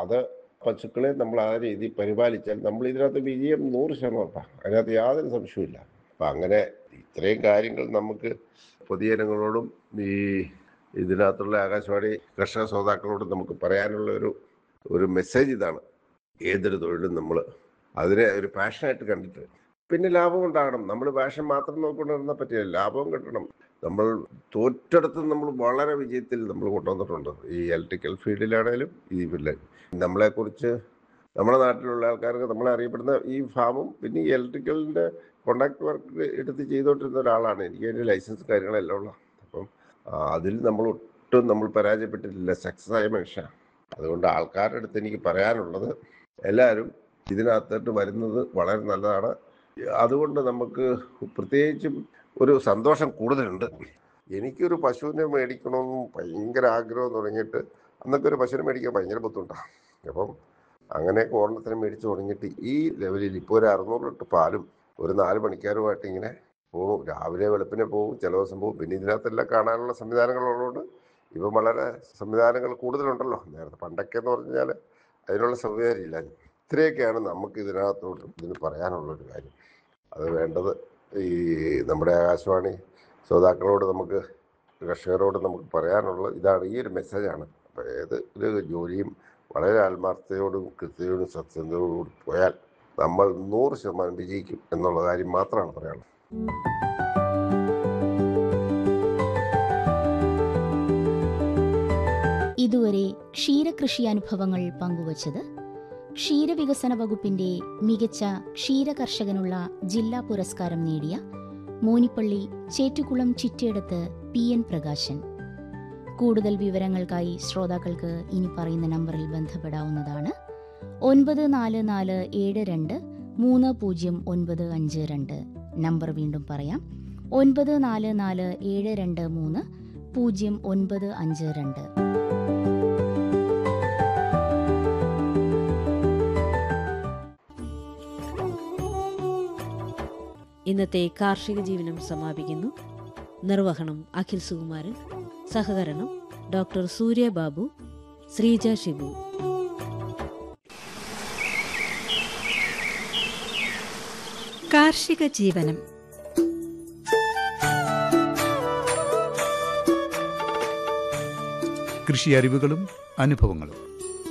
അത് പശുക്കളെ നമ്മൾ ആ രീതിയിൽ പരിപാലിച്ചാൽ നമ്മൾ ഇതിനകത്ത് വിജയം നൂറ് ശതമാനം അതിനകത്ത് യാതൊരു സംശയമില്ല അപ്പം അങ്ങനെ ഇത്രയും കാര്യങ്ങൾ നമുക്ക് പൊതുജനങ്ങളോടും ഈ ഇതിനകത്തുള്ള ആകാശവാണി കർഷക ശ്രോതാക്കളോടും നമുക്ക് പറയാനുള്ള ഒരു ഒരു മെസ്സേജ് ഇതാണ് ഏതൊരു തൊഴിലും നമ്മൾ അതിനെ ഒരു പാഷനായിട്ട് കണ്ടിട്ട് പിന്നെ ലാഭം ഉണ്ടാകണം നമ്മൾ പാഷൻ മാത്രം നോക്കിക്കൊണ്ടിരുന്നാൽ പറ്റില്ല ലാഭവും കിട്ടണം നമ്മൾ തോറ്റെടുത്ത് നമ്മൾ വളരെ വിജയത്തിൽ നമ്മൾ കൊണ്ടുവന്നിട്ടുണ്ട് ഈ ഇലക്ട്രിക്കൽ ഫീൽഡിലാണേലും ഈ പിന്നെ നമ്മളെക്കുറിച്ച് നമ്മുടെ നാട്ടിലുള്ള ആൾക്കാർക്ക് നമ്മളെ അറിയപ്പെടുന്ന ഈ ഫാമും പിന്നെ ഈ ഇലക്ട്രിക്കലിൻ്റെ കോണ്ടാക്ട് വർക്ക് എടുത്ത് ചെയ്തുകൊണ്ടിരുന്ന ഒരാളാണ് എനിക്ക് അതിൻ്റെ ലൈസൻസ് കാര്യങ്ങളെല്ലാം ഉള്ള അപ്പം ആ, അതിൽ നമ്മൾ ഒട്ടും നമ്മൾ പരാജയപ്പെട്ടിട്ടില്ല സക്സസ് ആയ മനുഷ്യനാണ് അതുകൊണ്ട് ആൾക്കാരുടെ അടുത്ത് എനിക്ക് പറയാനുള്ളത് എല്ലാവരും ഇതിനകത്തോട്ട് വരുന്നത് വളരെ നല്ലതാണ് അതുകൊണ്ട് നമുക്ക് പ്രത്യേകിച്ചും ഒരു സന്തോഷം കൂടുതലുണ്ട് എനിക്കൊരു പശുവിനെ മേടിക്കണമെന്നും ഭയങ്കര ആഗ്രഹം തുടങ്ങിയിട്ട് അന്നൊക്കെ ഒരു പശുവിനെ മേടിക്കാൻ ഭയങ്കര ബുദ്ധിമുട്ടാണ് അപ്പം അങ്ങനെ ഓർണത്തിന് മേടിച്ച് തുടങ്ങിയിട്ട് ഈ ലെവലിൽ ഇപ്പോൾ ഒരു അറുന്നൂറ് ലിറ്റർ പാലും ഒരു നാല് മണിക്കാരുമായിട്ട് ഇങ്ങനെ പോകും രാവിലെ വെളുപ്പിനെ പോകും ചില ദിവസം പോകും പിന്നെ ഇതിനകത്തെല്ലാം കാണാനുള്ള സംവിധാനങ്ങളുള്ളതുകൊണ്ട് ഇപ്പം വളരെ സംവിധാനങ്ങൾ കൂടുതലുണ്ടല്ലോ നേരത്തെ പണ്ടൊക്കെ എന്ന് പറഞ്ഞാൽ അതിനുള്ള സൗകര്യം ഇല്ല ഇത്രയൊക്കെയാണ് നമുക്ക് ഇതിനകത്തോട്ട് ഇതിന് പറയാനുള്ളൊരു കാര്യം അത് വേണ്ടത് ഈ നമ്മുടെ ആകാശവാണി ശ്രോതാക്കളോട് നമുക്ക് കർഷകരോട് നമുക്ക് പറയാനുള്ളത് ഇതാണ് ഈ ഒരു മെസ്സേജാണ് അപ്പോൾ ഏത് ഒരു ജോലിയും വളരെ ആത്മാർത്ഥതയോടും കൃത്യതയോടും സത്യസന്ധതയോടും കൂടി പോയാൽ നമ്മൾ നൂറ് ശതമാനം വിജയിക്കും എന്നുള്ള കാര്യം മാത്രമാണ് പറയാനുള്ളത് ഇതുവരെ ക്ഷീരകൃഷി അനുഭവങ്ങൾ പങ്കുവച്ചത് ക്ഷീരവികസന വകുപ്പിന്റെ മികച്ച ക്ഷീരകർഷകനുള്ള ജില്ലാ പുരസ്കാരം നേടിയ മോനിപ്പള്ളി ചേറ്റുകുളം ചിറ്റേടത്ത് പി എൻ പ്രകാശൻ കൂടുതൽ വിവരങ്ങൾക്കായി ശ്രോതാക്കൾക്ക് ഇനി പറയുന്ന നമ്പറിൽ ബന്ധപ്പെടാവുന്നതാണ് ഒൻപത് നാല് നാല് ഏഴ് രണ്ട് മൂന്ന് പൂജ്യം ഒൻപത് അഞ്ച് രണ്ട് നമ്പർ വീണ്ടും പറയാം ഒൻപത് നാല് നാല് ഏഴ് രണ്ട് മൂന്ന് പൂജ്യം ഒൻപത് അഞ്ച് രണ്ട് ഇന്നത്തെ കാർഷിക ജീവനം സമാപിക്കുന്നു നിർവഹണം അഖിൽ സുകുമാരൻ സഹകരണം ഡോക്ടർ സൂര്യ ബാബു ശ്രീജ ഷിബു കാർഷിക ജീവനം കൃഷി അറിവുകളും അനുഭവങ്ങളും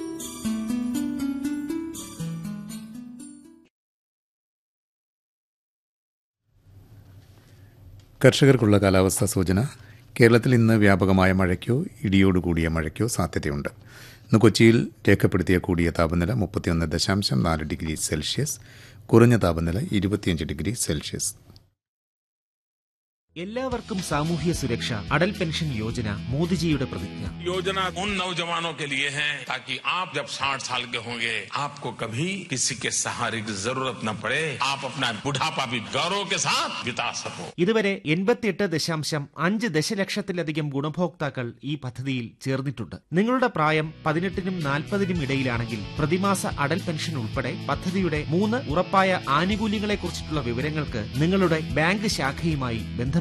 കർഷകർക്കുള്ള കാലാവസ്ഥാ സൂചന കേരളത്തിൽ ഇന്ന് വ്യാപകമായ മഴയ്ക്കോ ഇടിയോടുകൂടിയ മഴയ്ക്കോ സാധ്യതയുണ്ട് ഇന്ന് കൊച്ചിയിൽ രേഖപ്പെടുത്തിയ കൂടിയ താപനില മുപ്പത്തിയൊന്ന് ദശാംശം നാല് ഡിഗ്രി സെൽഷ്യസ് കുറഞ്ഞ താപനില ഇരുപത്തിയഞ്ച് ഡിഗ്രി സെൽഷ്യസ് എല്ലാവർക്കും സാമൂഹ്യ സുരക്ഷ അടൽ പെൻഷൻ യോജന മോദിജിയുടെ പ്രതിജ്ഞ योजना उन नौजवानों के लिए है ताकि आप जब 60 साल के होंगे आपको कभी किसी के सहारे की जरूरत न पड़े आप अपना बुढ़ापा भी गौरव के साथ बिता सको ഇതുവരെ എൺപത്തിയെട്ട് ദശാംശം അഞ്ച് ദശലക്ഷത്തിലധികം ഗുണഭോക്താക്കൾ ഈ പദ്ധതിയിൽ ചേർന്നിട്ടുണ്ട് നിങ്ങളുടെ പ്രായം പതിനെട്ടിനും നാൽപ്പതിനും ഇടയിലാണെങ്കിൽ പ്രതിമാസ അടൽ പെൻഷൻ ഉൾപ്പെടെ പദ്ധതിയുടെ മൂന്ന് ഉറപ്പായ ആനുകൂല്യങ്ങളെക്കുറിച്ചിട്ടുള്ള വിവരങ്ങൾക്ക് നിങ്ങളുടെ ബാങ്ക് ശാഖയുമായി ബന്ധപ്പെടുക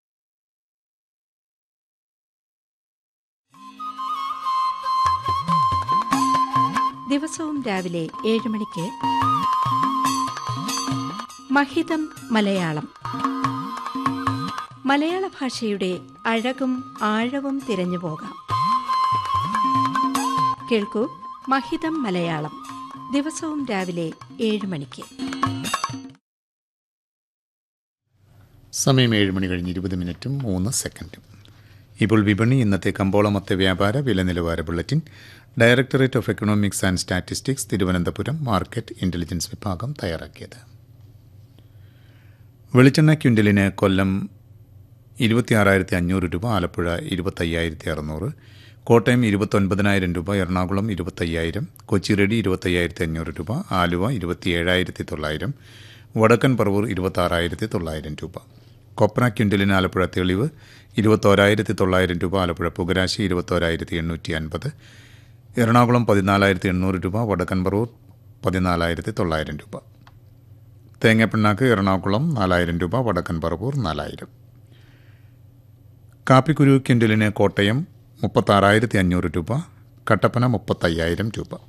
ദിവസവും രാവിലെ ഏഴ് മണിക്ക് മഹിതം മലയാളം മലയാള ഭാഷയുടെ അഴകും ആഴവും തിരഞ്ഞു പോകാം കേൾക്കൂ മഹിതം മലയാളം ദിവസവും രാവിലെ ഏഴ് മണിക്ക് സമയം ഏഴ് മണി കഴിഞ്ഞ് ഇരുപത് മിനിറ്റും മൂന്ന് സെക്കൻഡും ഇപ്പോൾ വിപണി ഇന്നത്തെ കമ്പോളമത്തെ വ്യാപാര വില നിലവാര bulletin directorate of economics and statistics Thiruvananthapuram market intelligence വിഭാഗം തയ്യാറാക്കിയത് വെളിച്ചെണ്ണ ക്വിൻ്റലിന് കൊല്ലം ഇരുപത്തിയാറായിരത്തി അഞ്ഞൂറ് രൂപ ആലപ്പുഴ ഇരുപത്തയ്യായിരത്തി അറുന്നൂറ് കോട്ടയം ഇരുപത്തൊൻപതിനായിരം രൂപ എറണാകുളം ഇരുപത്തയ്യായിരം കൊച്ചി റെഡി ഇരുപത്തയ്യായിരത്തി അഞ്ഞൂറ് രൂപ ആലുവ ഇരുപത്തിയേഴായിരത്തി തൊള്ളായിരം വടക്കൻ പറവൂർ ഇരുപത്താറായിരത്തി തൊള്ളായിരം രൂപ കൊപ്ര ക്വിൻ്റലിന് ആലപ്പുഴ തെളിവ് ഇരുപത്തോരായിരത്തി തൊള്ളായിരം രൂപ ആലപ്പുഴ പുകരാശി ഇരുപത്തോരായിരത്തി എണ്ണൂറ്റി അൻപത് എറണാകുളം പതിനാലായിരത്തി എണ്ണൂറ് രൂപ വടക്കൻ പറവൂർ പതിനാലായിരത്തി തൊള്ളായിരം രൂപ തേങ്ങാപ്പിണ്ണാക്ക് എറണാകുളം നാലായിരം രൂപ വടക്കൻ പറവൂർ നാലായിരം കാപ്പിക്കുരു ക്വിൻ്റലിന് കോട്ടയം മുപ്പത്താറായിരത്തി അഞ്ഞൂറ് രൂപ കട്ടപ്പന മുപ്പത്തയ്യായിരം രൂപ